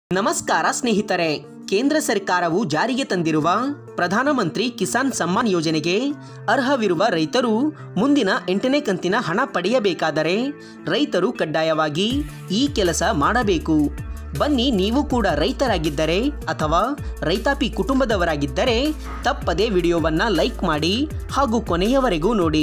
ನಮಸ್ಕಾರ ಸ್ನೇಹಿತರೆ ಕೇಂದ್ರ ಸರ್ಕಾರವು ಜಾರಿಗೆ ತಂದಿರುವ ಪ್ರಧಾನಮಂತ್ರಿ ಕಿಸಾನ್ ಸಮ್ಮಾನ್ ಯೋಜನೆಗೆ ಅರ್ಹವಿರುವ ರೈತರು ಮುಂದಿನ ಎಂಟನೇ ಕಂತಿನ ಹಣ ಪಡೆಯಬೇಕಾದರೆ ರೈತರು ಕಡ್ಡಾಯವಾಗಿ ಈ ಕೆಲಸ ಮಾಡಬೇಕು ಬನ್ನಿ ನೀವು ಕೂಡ ರೈತರಾಗಿದ್ದರೆ ಅಥವಾ ರೈತಾಪಿ ಕುಟುಂಬದವರಾಗಿದ್ದರೆ ತಪ್ಪದೇ ವಿಡಿಯೋವನ್ನು ಲೈಕ್ ಮಾಡಿ ಹಾಗೂ ಕೊನೆಯವರೆಗೂ ನೋಡಿ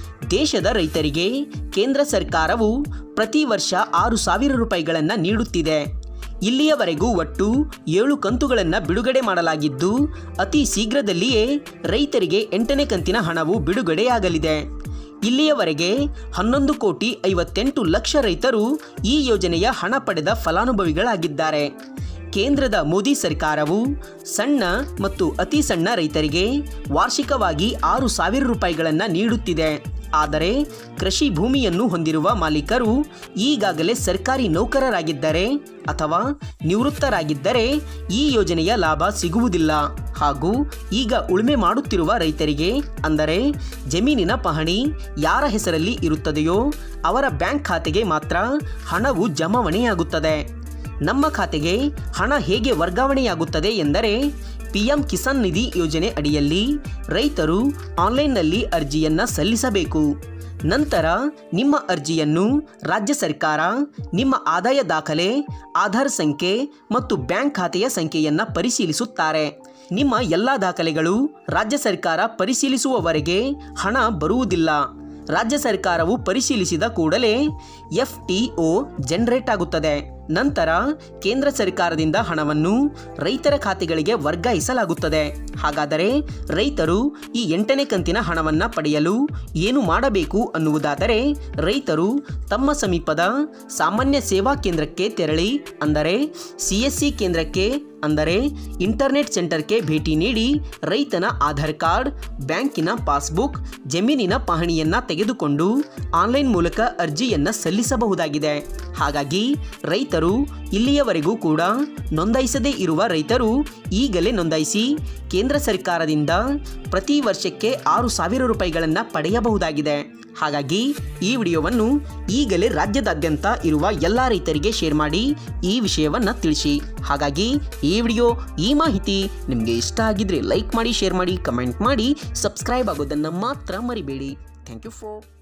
ದೇಶದ ರೈತರಿಗೆ ಕೇಂದ್ರ ಸರ್ಕಾರವು ಪ್ರತಿ ವರ್ಷ ಆರು ಸಾವಿರ ರೂಪಾಯಿಗಳನ್ನು ನೀಡುತ್ತಿದೆ ಇಲ್ಲಿಯವರೆಗೂ ಒಟ್ಟು ಏಳು ಕಂತುಗಳನ್ನು ಬಿಡುಗಡೆ ಮಾಡಲಾಗಿದ್ದು ಅತಿ ಶೀಘ್ರದಲ್ಲಿಯೇ ರೈತರಿಗೆ ಎಂಟನೇ ಕಂತಿನ ಹಣವು ಬಿಡುಗಡೆಯಾಗಲಿದೆ ಇಲ್ಲಿಯವರೆಗೆ ಹನ್ನೊಂದು ಕೋಟಿ ಐವತ್ತೆಂಟು ಲಕ್ಷ ರೈತರು ಈ ಯೋಜನೆಯ ಹಣ ಪಡೆದ ಫಲಾನುಭವಿಗಳಾಗಿದ್ದಾರೆ ಕೇಂದ್ರದ ಮೋದಿ ಸರ್ಕಾರವು ಸಣ್ಣ ಮತ್ತು ಅತಿ ಸಣ್ಣ ರೈತರಿಗೆ ವಾರ್ಷಿಕವಾಗಿ ಆರು ಸಾವಿರ ರೂಪಾಯಿಗಳನ್ನು ನೀಡುತ್ತಿದೆ ಆದರೆ ಕೃಷಿ ಭೂಮಿಯನ್ನು ಹೊಂದಿರುವ ಮಾಲೀಕರು ಈಗಾಗಲೇ ಸರ್ಕಾರಿ ನೌಕರರಾಗಿದ್ದರೆ ಅಥವಾ ನಿವೃತ್ತರಾಗಿದ್ದರೆ ಈ ಯೋಜನೆಯ ಲಾಭ ಸಿಗುವುದಿಲ್ಲ ಹಾಗೂ ಈಗ ಉಳುಮೆ ಮಾಡುತ್ತಿರುವ ರೈತರಿಗೆ ಅಂದರೆ ಜಮೀನಿನ ಪಹಣಿ ಯಾರ ಹೆಸರಲ್ಲಿ ಇರುತ್ತದೆಯೋ ಅವರ ಬ್ಯಾಂಕ್ ಖಾತೆಗೆ ಮಾತ್ರ ಹಣವು ಜಮಾವಣೆಯಾಗುತ್ತದೆ ನಮ್ಮ ಖಾತೆಗೆ ಹಣ ಹೇಗೆ ವರ್ಗಾವಣೆಯಾಗುತ್ತದೆ ಎಂದರೆ ಪಿಎಂ ಕಿಸಾನ್ ನಿಧಿ ಯೋಜನೆ ಅಡಿಯಲ್ಲಿ ರೈತರು ಆನ್ಲೈನ್ನಲ್ಲಿ ಅರ್ಜಿಯನ್ನು ಸಲ್ಲಿಸಬೇಕು ನಂತರ ನಿಮ್ಮ ಅರ್ಜಿಯನ್ನು ರಾಜ್ಯ ಸರ್ಕಾರ ನಿಮ್ಮ ಆದಾಯ ದಾಖಲೆ ಆಧಾರ್ ಸಂಖ್ಯೆ ಮತ್ತು ಬ್ಯಾಂಕ್ ಖಾತೆಯ ಸಂಖ್ಯೆಯನ್ನು ಪರಿಶೀಲಿಸುತ್ತಾರೆ ನಿಮ್ಮ ಎಲ್ಲ ದಾಖಲೆಗಳು ರಾಜ್ಯ ಸರ್ಕಾರ ಪರಿಶೀಲಿಸುವವರೆಗೆ ಹಣ ಬರುವುದಿಲ್ಲ ರಾಜ್ಯ ಸರ್ಕಾರವು ಪರಿಶೀಲಿಸಿದ ಕೂಡಲೇ ಎಫ್ ಟಿ ಒ ಜನರೇಟ್ ಆಗುತ್ತದೆ ನಂತರ ಕೇಂದ್ರ ಸರ್ಕಾರದಿಂದ ಹಣವನ್ನು ರೈತರ ಖಾತೆಗಳಿಗೆ ವರ್ಗಾಯಿಸಲಾಗುತ್ತದೆ ಹಾಗಾದರೆ ರೈತರು ಈ ಎಂಟನೇ ಕಂತಿನ ಹಣವನ್ನು ಪಡೆಯಲು ಏನು ಮಾಡಬೇಕು ಅನ್ನುವುದಾದರೆ ರೈತರು ತಮ್ಮ ಸಮೀಪದ ಸಾಮಾನ್ಯ ಸೇವಾ ಕೇಂದ್ರಕ್ಕೆ ತೆರಳಿ ಅಂದರೆ ಸಿ ಎಸ್ ಸಿ ಕೇಂದ್ರಕ್ಕೆ ಅಂದರೆ ಇಂಟರ್ನೆಟ್ ಸೆಂಟರ್ಗೆ ಭೇಟಿ ನೀಡಿ ರೈತನ ಆಧಾರ್ ಕಾರ್ಡ್ ಬ್ಯಾಂಕಿನ ಪಾಸ್ಬುಕ್ ಜಮೀನಿನ ಪಹಣಿಯನ್ನು ತೆಗೆದುಕೊಂಡು ಆನ್ಲೈನ್ ಮೂಲಕ ಅರ್ಜಿಯನ್ನು ಸಲ್ಲಿಸಬಹುದಾಗಿದೆ ಹಾಗಾಗಿ ರೈತರು ಇಲ್ಲಿಯವರೆಗೂ ಕೂಡ ನೋಂದಾಯಿಸದೇ ಇರುವ ರೈತರು ಈಗಲೇ ನೋಂದಾಯಿಸಿ ಕೇಂದ್ರ ಸರ್ಕಾರದಿಂದ ಪ್ರತಿ ವರ್ಷಕ್ಕೆ ಆರು ಸಾವಿರ ರೂಪಾಯಿಗಳನ್ನು ಪಡೆಯಬಹುದಾಗಿದೆ ಹಾಗಾಗಿ ಈ ವಿಡಿಯೋವನ್ನು ಈಗಲೇ ರಾಜ್ಯದಾದ್ಯಂತ ಇರುವ ಎಲ್ಲ ರೈತರಿಗೆ ಶೇರ್ ಮಾಡಿ ಈ ವಿಷಯವನ್ನು ತಿಳಿಸಿ ಹಾಗಾಗಿ ಈ ವಿಡಿಯೋ ಈ ಮಾಹಿತಿ ನಿಮಗೆ ಇಷ್ಟ ಆಗಿದ್ರೆ ಲೈಕ್ ಮಾಡಿ ಶೇರ್ ಮಾಡಿ ಕಮೆಂಟ್ ಮಾಡಿ ಸಬ್ಸ್ಕ್ರೈಬ್ ಆಗೋದನ್ನು ಮಾತ್ರ ಮರಿಬೇಡಿ ಥ್ಯಾಂಕ್ ಯು ಫಾರ್